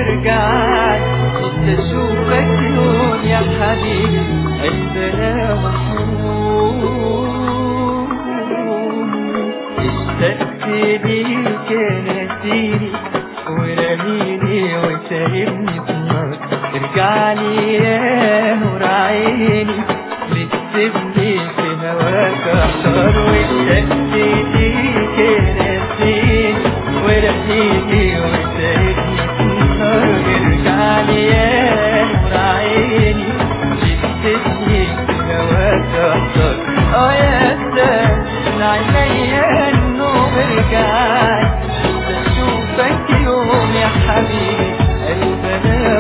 ارجعي نفسي اشوفك يوم يا حبيبي قلبنا محروم اشتقت ليك نسيني ورميني وسايبني في النار ارجعلي يا نور عيني بتسيبني في هواك احتار واشتقت ليك نسيني ورميني وسايبني في النار ارجعلي يا نور عيني بتسيبني في هواك احتار اه يا سلام من عينيا النوم ارجعي اشوفك يوم يا حبيبي قلبنا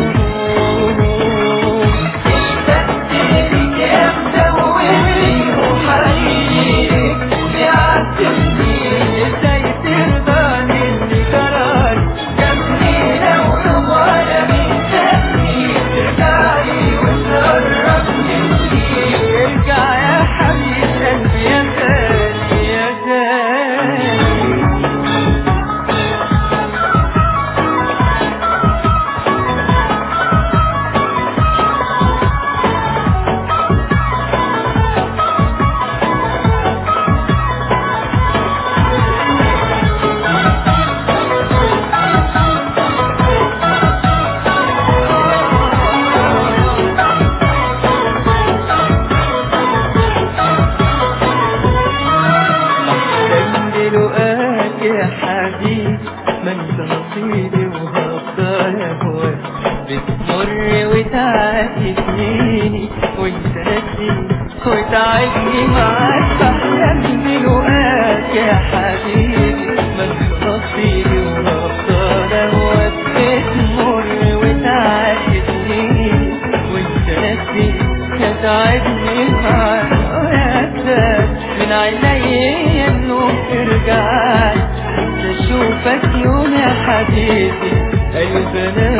مغروم اشتقت ليك يا مدوبني وحبيبي بيعذبني ازاي ترضاني اللي جرالي جنبي لو يوم ولا بيسابني ترجعلي وتقربني ارجع يا حبيب قلبي يا غالي يا غالي جنب لقاك يا حبيبي ما انت نصيبي وهفضل اهواك بتمر وتعدي سنيني وانت ناسيني وتعبني معاك بحلم بلقاك يا حبيبي ما انت نصيبي وهفضل اهواك بتمر وتعدي سنيني وانت ناسيني هتعبني معاك اه يا سلام من عيني النور ارجعي اشوفك يوم يا حبيبي قلبنا